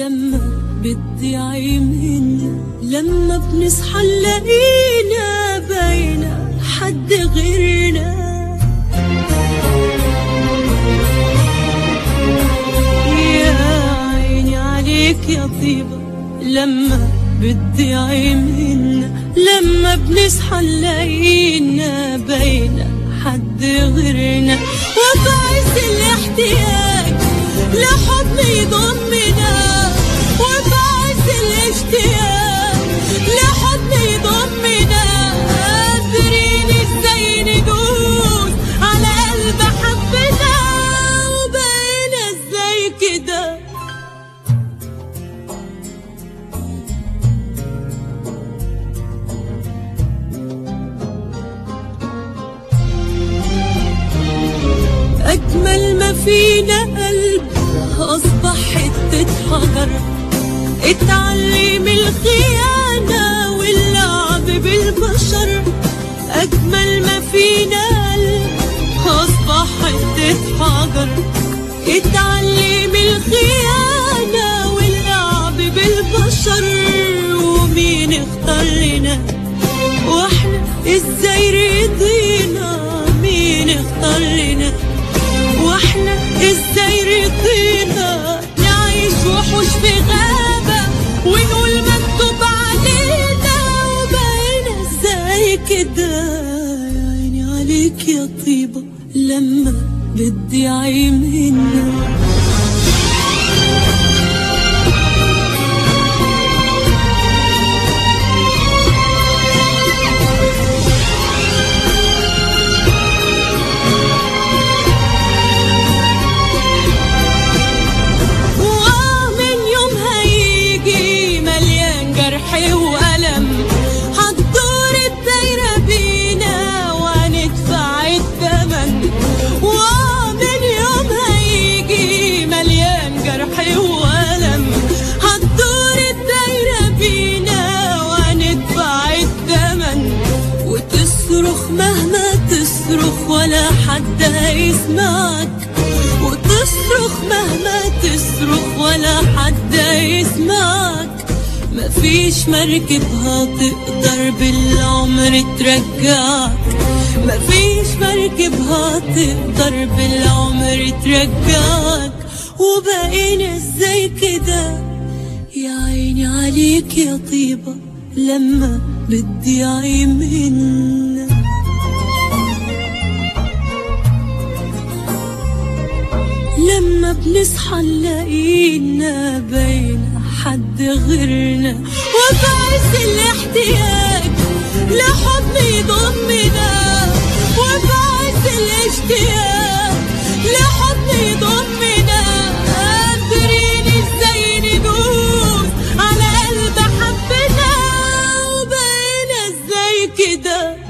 لما بتضيع منا لما بنصحى نلاقينا باينة حد غيرنا يا عيني عليك يا طيبة لما بتضيع منا لما بنصحى نلاقينا باينة حد غيرنا وفي عز الاحتياج لحضن يضمنا وفي عز الاشتياق لحضن يضمنا قادرين ازاي ندوس على قلب حبنا وبقينا ازاي كده أجمل ما فينا قلب أصبح حتة حجر اتعلم الخيانة واللعب بالبشر أجمل ما فينا قلب أصبح حتة حجر اتعلم الخيانة واللعب بالبشر ومين اختار لنا واحنا ازاي رضينا مين اختار لنا واحنا ازاي رضينا نعيش وحوش في غابة ونقول مكتوب علينا وبقينا ازاي كده يا عيني عليك يا طيبة لما بتضيعي منا وآه من يوم هيجي مليان جرح وألم هتدور الدايرة بينا وهندفع التمن وآه من يوم هيجي مليان جرح وألم هتدور الدايرة بينا وهندفع التمن وتصرخ مهما تصرخ ولا حد هيسمعك وتصرخ مهما تصرخ ولا حد يسمعك مفيش مركب هتقدر بالعمر ترجعك مفيش مركب هتقدر بالعمر ترجعك وبقينا ازاي كده يا عيني عليك يا طيبة لما بتضيعي منا لما بنصحى نلاقينا باينة حد غيرنا وفي عز الاحتياج لحضن يضمنا وفي عز الاشتياق لحضن يضمنا قادرين ازاي ندوس على قلب حبنا وبقينا ازاي كده